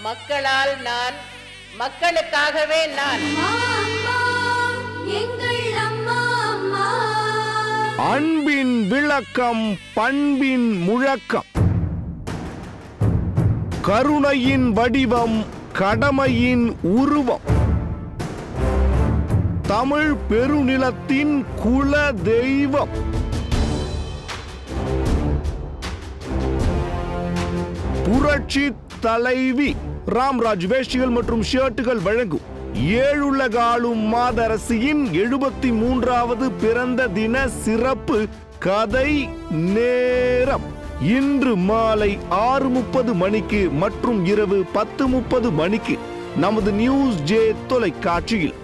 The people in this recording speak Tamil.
மக்களால் நான் மக்களுக்காகவே நான் அம்மா எங்கள் அம்மா அம்மா அன்பின் விளக்கம் பண்பின் முழக்கம் கருணையின் வடிவம் கடமையின் உருவம் தமிழ் பெருநிலத்தின் குல தெய்வம் புரட்சி தலைவி ராம்ராஜ் வேஷ்டிகள் மற்றும் ஷர்ட்டுகள் வழங்கும் ஏழுலக ஆளும் மாதரசியின் எழுபத்தி மூன்றாவது பிறந்த தின சிறப்பு கதை நேரம் இன்று மாலை ஆறு முப்பது மணிக்கு மற்றும் இரவு பத்து முப்பது மணிக்கு நமது நியூஸ் ஜே தொலைக்காட்சியில்